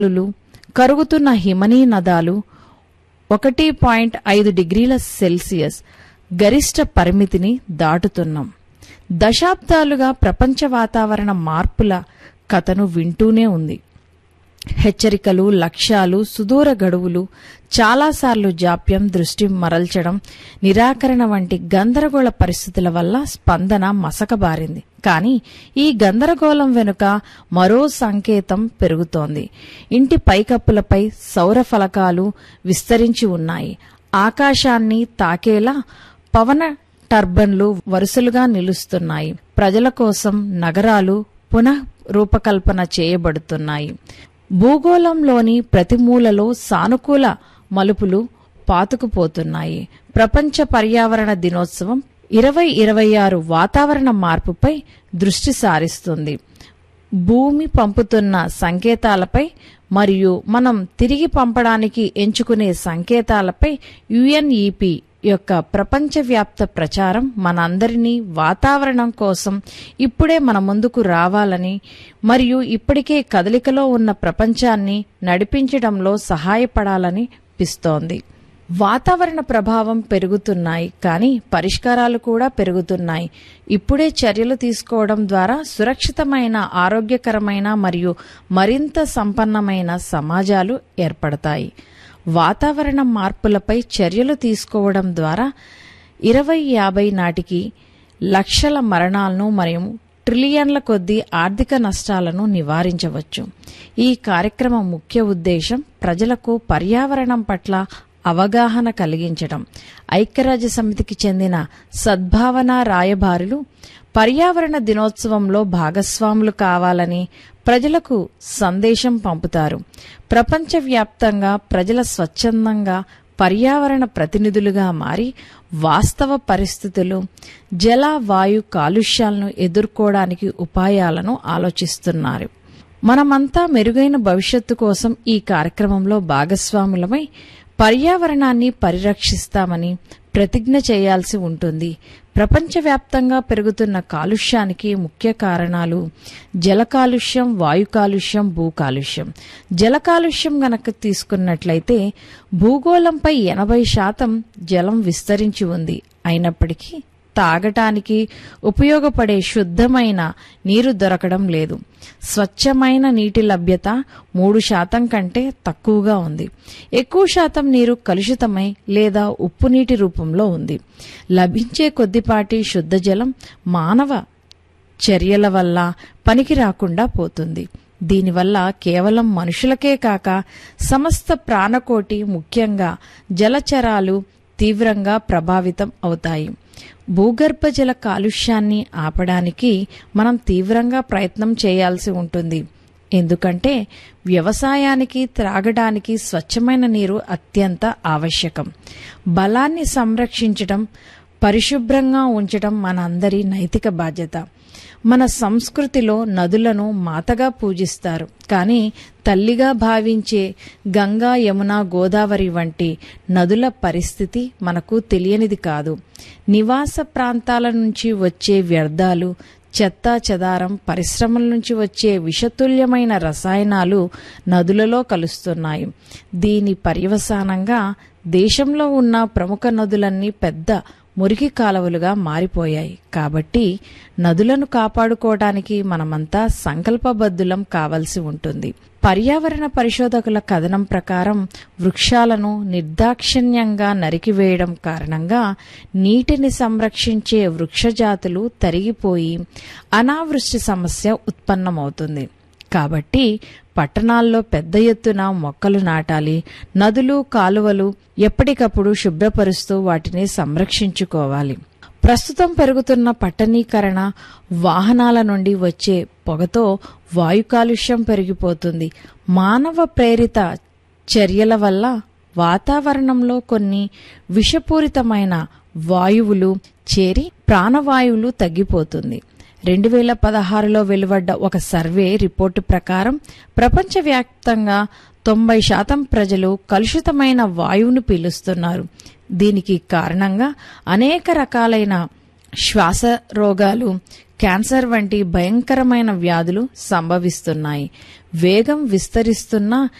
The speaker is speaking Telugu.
లు కరుగుతున్న హిమనీ నదాలు ఒకటి పాయింట్ ఐదు డిగ్రీల సెల్సియస్ గరిష్ట పరిమితిని దాటుతున్నాం దశాబ్దాలుగా ప్రపంచ వాతావరణ మార్పుల కథను వింటూనే ఉంది హెచ్చరికలు లక్ష్యాలు సుదూర గడువులు చాలాసార్లు జాప్యం దృష్టి మరల్చడం నిరాకరణ వంటి గందరగోళ పరిస్థితుల వల్ల స్పందన మసకబారింది కానీ ఈ గందరగోళం వెనుక మరో సంకేతం పెరుగుతోంది ఇంటి పైకప్పులపై సౌర ఫలకాలు విస్తరించి ఉన్నాయి ఆకాశాన్ని తాకేలా పవన టర్బన్లు వరుసలుగా నిలుస్తున్నాయి ప్రజల కోసం నగరాలు పునః రూపకల్పన చేయబడుతున్నాయి భూగోళంలోని ప్రతి మూలలో సానుకూల మలుపులు పాతుకుపోతున్నాయి ప్రపంచ పర్యావరణ దినోత్సవం ఇరవై ఇరవై ఆరు వాతావరణ మార్పుపై దృష్టి సారిస్తుంది భూమి పంపుతున్న సంకేతాలపై మరియు మనం తిరిగి పంపడానికి ఎంచుకునే సంకేతాలపై యుఎన్ఈపి యొక్క ప్రపంచవ్యాప్త ప్రచారం మనందరినీ వాతావరణం కోసం ఇప్పుడే మన ముందుకు రావాలని మరియు ఇప్పటికే కదలికలో ఉన్న ప్రపంచాన్ని నడిపించడంలో సహాయపడాలని పిస్తోంది వాతావరణ ప్రభావం పెరుగుతున్నాయి కానీ పరిష్కారాలు కూడా పెరుగుతున్నాయి ఇప్పుడే చర్యలు తీసుకోవడం ద్వారా సురక్షితమైన ఆరోగ్యకరమైన మరియు మరింత సంపన్నమైన సమాజాలు ఏర్పడతాయి వాతావరణ మార్పులపై చర్యలు తీసుకోవడం ద్వారా ఇరవై యాభై నాటికి లక్షల మరణాలను మరియు ట్రిలియన్ల కొద్దీ ఆర్థిక నష్టాలను నివారించవచ్చు ఈ కార్యక్రమం ముఖ్య ఉద్దేశం ప్రజలకు పర్యావరణం పట్ల అవగాహన కలిగించడం ఐక్యరాజ్య సమితికి చెందిన సద్భావన రాయబారులు పర్యావరణ దినోత్సవంలో భాగస్వాములు కావాలని ప్రజలకు సందేశం పంపుతారు ప్రపంచవ్యాప్తంగా ప్రజల స్వచ్ఛందంగా పర్యావరణ ప్రతినిధులుగా మారి వాస్తవ పరిస్థితులు జల వాయు కాలుష్యాలను ఎదుర్కోవడానికి ఉపాయాలను ఆలోచిస్తున్నారు మనమంతా మెరుగైన భవిష్యత్తు కోసం ఈ కార్యక్రమంలో భాగస్వాములమై పర్యావరణాన్ని పరిరక్షిస్తామని ప్రతిజ్ఞ చేయాల్సి ఉంటుంది ప్రపంచవ్యాప్తంగా పెరుగుతున్న కాలుష్యానికి ముఖ్య కారణాలు జల కాలుష్యం వాయు కాలుష్యం భూ కాలుష్యం జల కాలుష్యం గనక తీసుకున్నట్లయితే భూగోళంపై ఎనభై శాతం జలం విస్తరించి ఉంది అయినప్పటికీ తాగటానికి ఉపయోగపడే శుద్ధమైన నీరు దొరకడం లేదు స్వచ్ఛమైన నీటి లభ్యత మూడు శాతం కంటే తక్కువగా ఉంది ఎక్కువ శాతం నీరు కలుషితమై లేదా ఉప్పు నీటి రూపంలో ఉంది లభించే కొద్దిపాటి శుద్ధ జలం మానవ చర్యల వల్ల పనికి రాకుండా పోతుంది దీనివల్ల కేవలం మనుషులకే కాక సమస్త ప్రాణకోటి ముఖ్యంగా జలచరాలు తీవ్రంగా ప్రభావితం అవుతాయి భూగర్భ జల కాలుష్యాన్ని ఆపడానికి మనం తీవ్రంగా ప్రయత్నం చేయాల్సి ఉంటుంది ఎందుకంటే వ్యవసాయానికి త్రాగడానికి స్వచ్ఛమైన నీరు అత్యంత ఆవశ్యకం బలాన్ని సంరక్షించడం పరిశుభ్రంగా ఉంచడం మనందరి నైతిక బాధ్యత మన సంస్కృతిలో నదులను మాతగా పూజిస్తారు కానీ తల్లిగా భావించే గంగా యమున గోదావరి వంటి నదుల పరిస్థితి మనకు తెలియనిది కాదు నివాస ప్రాంతాల నుంచి వచ్చే వ్యర్థాలు చెత్త చెదారం పరిశ్రమల నుంచి వచ్చే విషతుల్యమైన రసాయనాలు నదులలో కలుస్తున్నాయి దీని పర్యవసానంగా దేశంలో ఉన్న ప్రముఖ నదులన్నీ పెద్ద మురికి కాలువలుగా మారిపోయాయి కాబట్టి నదులను కాపాడుకోవడానికి మనమంతా సంకల్పబద్ధులం కావలసి ఉంటుంది పర్యావరణ పరిశోధకుల కథనం ప్రకారం వృక్షాలను నిర్దాక్షిణ్యంగా నరికివేయడం కారణంగా నీటిని సంరక్షించే వృక్షజాతులు తరిగిపోయి అనావృష్టి సమస్య ఉత్పన్నమవుతుంది కాబట్టి పట్టణాల్లో పెద్ద ఎత్తున మొక్కలు నాటాలి నదులు కాలువలు ఎప్పటికప్పుడు శుభ్రపరుస్తూ వాటిని సంరక్షించుకోవాలి ప్రస్తుతం పెరుగుతున్న పట్టణీకరణ వాహనాల నుండి వచ్చే పొగతో వాయు కాలుష్యం పెరిగిపోతుంది మానవ ప్రేరిత చర్యల వల్ల వాతావరణంలో కొన్ని విషపూరితమైన వాయువులు చేరి ప్రాణవాయువులు తగ్గిపోతుంది రెండు వేల పదహారులో వెలువడ్డ ఒక సర్వే రిపోర్టు ప్రకారం ప్రపంచవ్యాప్తంగా తొంభై శాతం ప్రజలు కలుషితమైన వాయువును పీలుస్తున్నారు దీనికి కారణంగా అనేక రకాలైన శ్వాస రోగాలు క్యాన్సర్ వంటి భయంకరమైన వ్యాధులు సంభవిస్తున్నాయి వేగం విస్తరిస్తున్న